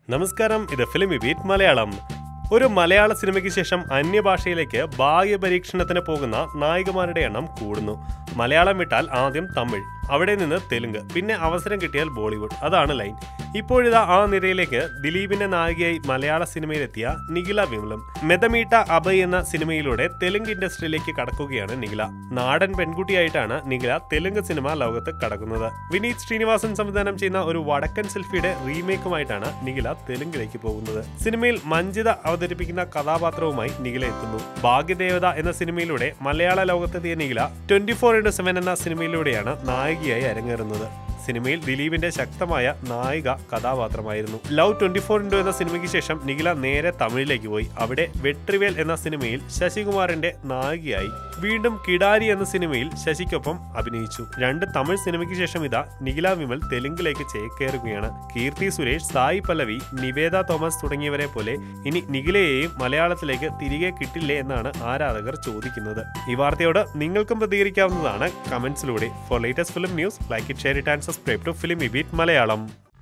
നമസ്കാരം ഇത് film beat Malayalam ഒരു മലയാള സിനിമയ്ക്ക് ശേഷം അന്യഭാഷയിലേക്ക് ഭാഗ്യ പരീക്ഷണത്തിന് പോകുന്ന നായികമാരുടെ എണ്ണം കൂടുന്നു മലയാളം വിട്ടാൽ ആദ്യം തമിഴ് അവിടെ നിന്ന് തെലുങ്ക് പിന്നെ അവസരം കിട്ടിയാൽ ബോളിവുഡ് അതാണ് ലൈൻ ഇപ്പോഴിതാ ആ നിരയിലേക്ക് ദിലീപിന്റെ നായികയായി മലയാള സിനിമയിലെത്തിയ നിഖില വിമലും മെതമീട്ട അഭയ് എന്ന സിനിമയിലൂടെ തെലുങ്ക് ഇൻഡസ്ട്രിയിലേക്ക് കടക്കുകയാണ് നിഖില നാടൻ പെൺകുട്ടിയായിട്ടാണ് നിഖില തെലുങ്ക് സിനിമ ലോകത്ത് കടക്കുന്നത് വിനീത് ശ്രീനിവാസൻ സംവിധാനം ചെയ്യുന്ന ഒരു വടക്കൻ സെൽഫിയുടെ റീമേക്കുമായിട്ടാണ് നിഖില തെലുങ്കിലേക്ക് പോകുന്നത് സിനിമയിൽ മഞ്ജിത അവതരിപ്പിക്കുന്ന കഥാപാത്രവുമായി നിഖില എത്തുന്നു ഭാഗ്യദേവത എന്ന സിനിമയിലൂടെ മലയാള ലോകത്തെത്തിയ Nikhila twenty four into seven എന്ന സിനിമയിലൂടെയാണ് നായികയായി അരങ്ങേറുന്നത് സിനിമയിൽ ദിലീപിന്റെ ശക്തമായ നായിക കഥാപാത്രമായിരുന്നു ലവ് ട്വന്റി ഫോർ ഇൻഡു എന്ന സിനിമയ്ക്ക് ശേഷം നിഖില നേരെ തമിഴിലേക്ക് പോയി അവിടെ വെട്രിവേൽ എന്ന സിനിമയിൽ ശശികുമാറിന്റെ നായികയായി വീണ്ടും കിടാരി എന്ന സിനിമയിൽ ശശിക്കൊപ്പം അഭിനയിച്ചു രണ്ട് തമിഴ് സിനിമയ്ക്ക് ശേഷം ഇതാ നിഖില വിമൽ തെലുങ്കിലേക്ക് ചേക്കേറുകയാണ് കീർത്തി സുരേഷ് സായി പല്ലവി നിവേദ തോമസ് തുടങ്ങിയവരെ പോലെ ഇനി നിഖിലയെയും മലയാളത്തിലേക്ക് തിരികെ കിട്ടില്ലേ എന്നാണ് ആരാധകർ ചോദിക്കുന്നത് ഈ വാർത്തയോട് നിങ്ങൾക്കും പ്രതികരിക്കാവുന്നതാണ് കമന്റ്സിലൂടെ for latest film news like it share it and subscribe to Filmibeat Malayalam